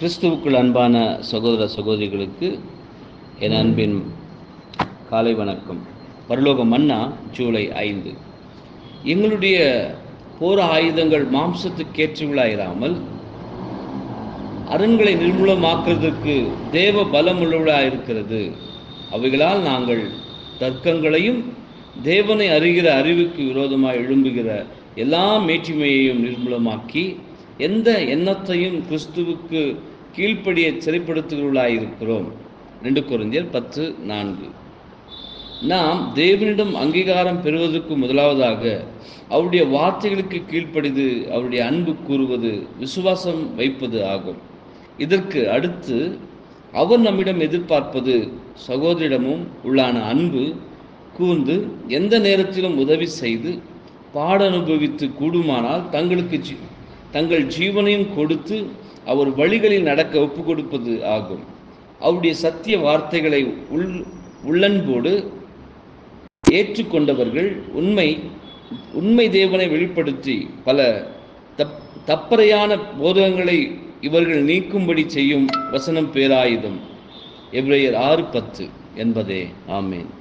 கிறிஸ்துவுக்குள் அன்பான சகோதர சகோதரிகளுக்கு என் அன்பின் காலை வணக்கம் பரலோக மன்னா ஜூலை ஐந்து எங்களுடைய போர் ஆயுதங்கள் மாம்சத்துக்கேற்றவளாயிராமல் அரண்களை நிர்மூலமாக்குறதுக்கு தேவ பலம் உள்ளவளாக இருக்கிறது அவைகளால் நாங்கள் தர்க்கங்களையும் தேவனை அறிகிற அறிவுக்கு விரோதமாக எழும்புகிற எல்லா மேற்றுமையையும் நிர்மூலமாக்கி எந்த எண்ணத்தையும் கிறிஸ்துவுக்கு கீழ்ப்படிய சிறைப்படுத்துகிறவர்களாயிருக்கிறோம் ரெண்டு குறைந்தியர் பத்து நான்கு நாம் தேவனிடம் அங்கீகாரம் பெறுவதற்கு முதலாவதாக அவருடைய வார்த்தைகளுக்கு கீழ்ப்படிது அவருடைய அன்பு கூறுவது விசுவாசம் வைப்பது ஆகும் இதற்கு அடுத்து அவர் நம்மிடம் எதிர்பார்ப்பது சகோதரிடமும் உள்ளான அன்பு கூர்ந்து எந்த நேரத்திலும் உதவி செய்து பாட அனுபவித்து கூடுமானால் தங்களுக்கு ஜீ தங்கள் ஜீவனையும் கொடுத்து அவர் வழிகளில் நடக்க ஒப்பு கொடுப்பது ஆகும் அவருடைய சத்திய வார்த்தைகளை உள் உள்ளன்போடு ஏற்றுக்கொண்டவர்கள் உண்மை உண்மை தேவனை வெளிப்படுத்தி பல தப் தப்பறையான போதகங்களை இவர்கள் நீக்கும்படி செய்யும் வசனம் பேராயுதம் எப்ரேயர் ஆறு பத்து என்பதே ஆமேன்